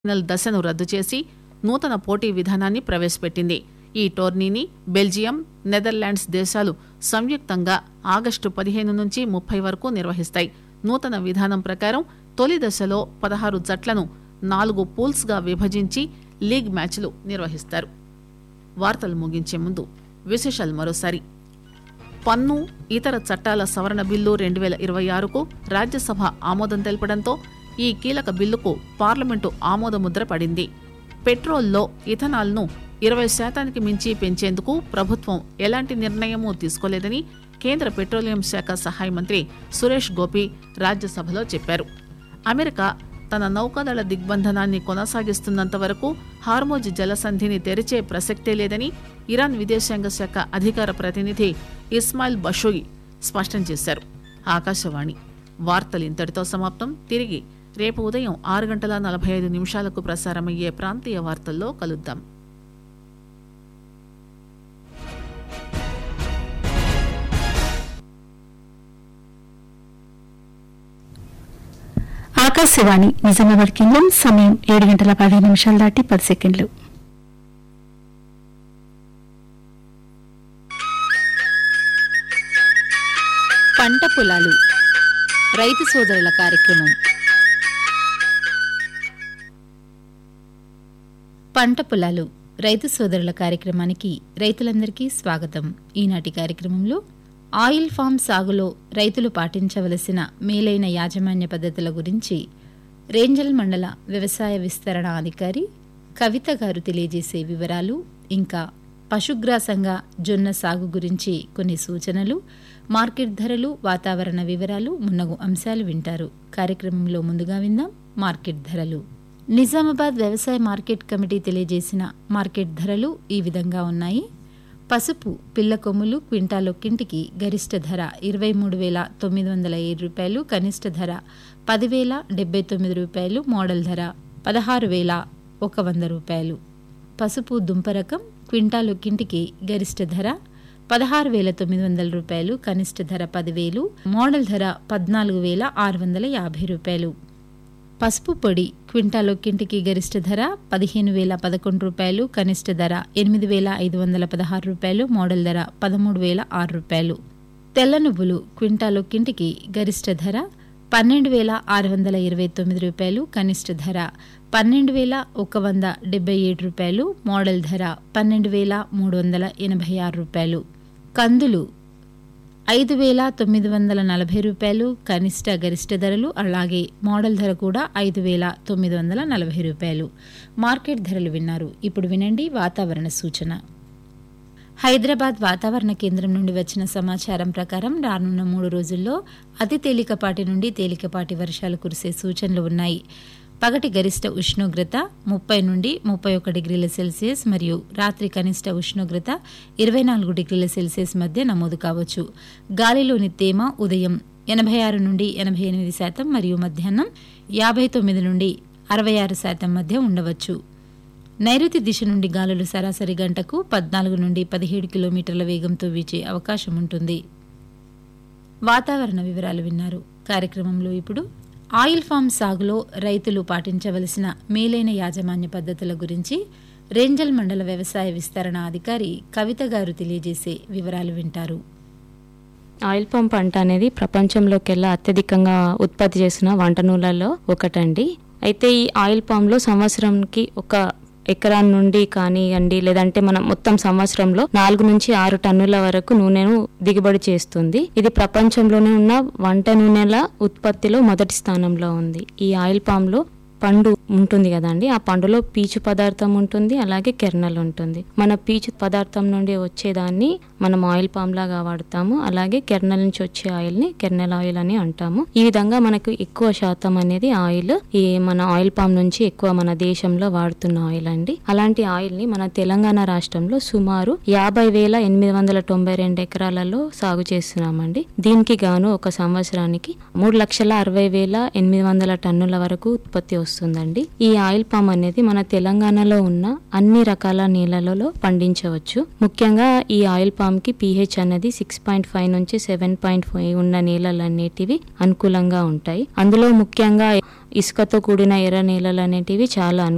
final దశను రద్దు చేసి నూతన పోటీ విధానాన్ని ప్రవేశపెట్టింది ఈ టోర్నీని బెల్జియం నెదర్లాండ్స్ దేశాలు సంయుక్తంగా ఆగస్టు పదిహేను నుంచి ముప్పై వరకు నిర్వహిస్తాయి నూతన విధానం ప్రకారం తొలి దశలో పదహారు జట్లను నాలుగు పూల్స్ గా విభజించి లీగ్ మ్యాచ్లు నిర్వహిస్తారు వార్తలు ముగించే ముందు విశేషాలు మరోసారి పన్ను ఇతర చట్టాల సవరణ బిల్లు రెండు వేల ఇరవై ఆరుకు రాజ్యసభ ఆమోదం తెలపడంతో ఈ కీలక బిల్లుకు పార్లమెంటు ఆమోదముద్ర పడింది పెట్రోల్లో ఇథనాల్ను ఇరవై శాతానికి మించి పెంచేందుకు ప్రభుత్వం ఎలాంటి నిర్ణయమూ తీసుకోలేదని కేంద్ర పెట్రోలియం శాఖ సహాయ మంత్రి సురేష్ గోపి రాజ్యసభలో చెప్పారు అమెరికా తన నౌకాదళ దిగ్బంధనాన్ని కొనసాగిస్తున్నంత వరకు హార్మోజ్ జలసంధిని తెరిచే ప్రసక్తే లేదని ఇరాన్ విదేశాంగ శాఖ అధికార ప్రతినిధి ఇస్మాయిల్ బషోయి స్పష్టం చేశారు ఆకాశవాణి వార్తలు ఇంతటితో సమాప్తం తిరిగి రేపు ఉదయం ఆరు గంటల నలభై ఐదు నిమిషాలకు ప్రసారమయ్యే ప్రాంతీయ వార్తల్లో కలుద్దాం ఆకాశవాణి నిజామాబాద్ కేంద్రం సమయం ఏడు గంటల పదిహేను నిమిషాలు దాటి పది సెకండ్లు పంట పొలాలు రైతు సోదరుల కార్యక్రమం పంట పొలాలు రైతు సోదరుల కార్యక్రమానికి రైతులందరికీ స్వాగతం ఈనాటి కార్యక్రమంలో ఆయిల్ ఫామ్ సాగులో రైతులు పాటించవలసిన మేలైన యాజమాన్య పద్ధతుల గురించి రేంజల్ మండల వ్యవసాయ విస్తరణ అధికారి కవిత గారు తెలియజేసే వివరాలు ఇంకా పశుగ్రాసంగా జొన్న సాగు గురించి కొన్ని సూచనలు మార్కెట్ ధరలు వాతావరణ వివరాలు మున్నగు అంశాలు వింటారు కార్యక్రమంలో ముందుగా విందాం మార్కెట్ ధరలు నిజామాబాద్ వ్యవసాయ మార్కెట్ కమిటీ తెలియజేసిన మార్కెట్ ధరలు ఈ విధంగా ఉన్నాయి పసుపు పిల్ల కొమ్ములు క్వింటాలొక్కింటికి గరిష్ట ధర ఇరవై మూడు వేల తొమ్మిది వందల ఏడు రూపాయలు కనిష్ట ధర పదివేల డెబ్బై తొమ్మిది రూపాయలు మోడల్ ధర పదహారు వేల ఒక వంద రూపాయలు పసుపు దుంప రకం క్వింటాలొక్కింటికి గరిష్ట ధర పదహారు వేల తొమ్మిది వందల రూపాయలు కనిష్ట ధర పదివేలు మోడల్ ధర పద్నాలుగు వేల ఆరు వందల యాభై రూపాయలు పసుపు పొడి క్వింటాలొక్కింటికి గరిష్ట ధర పదిహేను వేల పదకొండు రూపాయలు కనిష్ట ధర ఎనిమిది వేల ఐదు వందల పదహారు రూపాయలు మోడల్ ధర పదమూడు వేల ఆరు రూపాయలు తెల్ల నువ్వులు క్వింటాలొక్కింటికి గరిష్ట ధర పన్నెండు వేల ఆరు వందల ఇరవై తొమ్మిది రూపాయలు కనిష్ట ధర పన్నెండు వేల ఒక వంద డెబ్బై ఏడు రూపాయలు మోడల్ ధర పన్నెండు వేల మూడు వందల ఎనభై ఆరు రూపాయలు కందులు ఐదు వేల తొమ్మిది వందల నలభై రూపాయలు కనిష్ట గరిష్ట ధరలు అలాగే మోడల్ ధర కూడా ఐదు వేల తొమ్మిది వందల నలభై రూపాయలు మార్కెట్ ధరలు విన్నారు ఇప్పుడు వినండి వాతావరణ సూచన హైదరాబాద్ వాతావరణ కేంద్రం నుండి వచ్చిన సమాచారం ప్రకారం రానున్న మూడు రోజుల్లో అతి తేలికపాటి నుండి తేలికపాటి వర్షాలు కురిసే సూచనలు ఉన్నాయి పగటి గరిష్ట ఉష్ణోగ్రత ముప్పై నుండి ముప్పై ఒక డిగ్రీల సెల్సియస్ మరియు రాత్రి కనిష్ట ఉష్ణోగ్రత ఇరవై నాలుగు డిగ్రీల సెల్సియస్ మధ్య నమోదు కావచ్చు గాలిలోని తేమ ఉదయం ఎనభై ఆరు నుండి ఎనభై ఎనిమిది శాతం మరియు మధ్యాహ్నం యాభై తొమ్మిది నుండి అరవై ఆరు శాతం మధ్య ఉండవచ్చు నైరుతి దిశ నుండి గాలులు సరాసరి గంటకు పద్నాలుగు నుండి పదిహేడు కిలోమీటర్ల వేగంతో వీచే అవకాశం ఉంటుంది వాతావరణ వివరాలు విన్నారు కార్యక్రమంలో ఇప్పుడు ఆయిల్ ఫామ్ సాగులో రైతులు పాటించవలసిన మేలైన యాజమాన్య పద్ధతుల గురించి రేంజల్ మండల వ్యవసాయ విస్తరణ అధికారి కవిత గారు తెలియజేసే వివరాలు వింటారు ఆయిల్ పామ్ పంట అనేది ప్రపంచంలోకెల్లా అత్యధికంగా ఉత్పత్తి చేసిన వంట నూనెలలో ఒకటండి అయితే ఈ ఆయిల్ పామ్లో సంవత్సరంకి ఒక ఎకరా నుండి కానివ్వండి లేదంటే మనం మొత్తం సంవత్సరంలో నాలుగు నుంచి ఆరు టన్నుల వరకు నూనెను దిగుబడి చేస్తుంది ఇది ప్రపంచంలోనే ఉన్న వంట నూనెల ఉత్పత్తిలో మొదటి స్థానంలో ఉంది ఈ ఆయిల్ పామ్ లో పండు ఉంటుంది కదండి ఆ పండులో పీచు పదార్థం ఉంటుంది అలాగే కెర్నల్ ఉంటుంది మన పీచు పదార్థం నుండి వచ్చేదాన్ని మనం ఆయిల్ పామ్ లాగా వాడతాము అలాగే కెర్నల్ నుంచి వచ్చే ఆయిల్ ని కెర్నల్ ఆయిల్ అని అంటాము ఈ విధంగా మనకు ఎక్కువ శాతం అనేది ఆయిల్ ఈ మన ఆయిల్ పామ్ నుంచి ఎక్కువ మన దేశంలో వాడుతున్న ఆయిల్ అండి అలాంటి ఆయిల్ ని మన తెలంగాణ రాష్ట్రంలో సుమారు యాభై వేల ఎనిమిది వందల తొంభై రెండు ఎకరాలలో సాగు చేస్తున్నామండి దీనికి గాను ఒక సంవత్సరానికి మూడు లక్షల అరవై వేల ఎనిమిది వందల టన్నుల వరకు ఉత్పత్తి వస్తుందండి ఈ ఆయిల్ పామ్ అనేది మన తెలంగాణలో ఉన్న అన్ని రకాల నీళ్ళలలో పండించవచ్చు ముఖ్యంగా ఈ ఆయిల్ పామ్ కి పిహెచ్ అనేది సిక్స్ పాయింట్ ఫైవ్ నుంచి సెవెన్ పాయింట్ ఫైవ్ ఉన్న నీళ్ళలు అనేటివి అనుకూలంగా ఉంటాయి అందులో ముఖ్యంగా ఇసుకతో కూడిన ఎర్ర నేలలు అనేటివి చాలా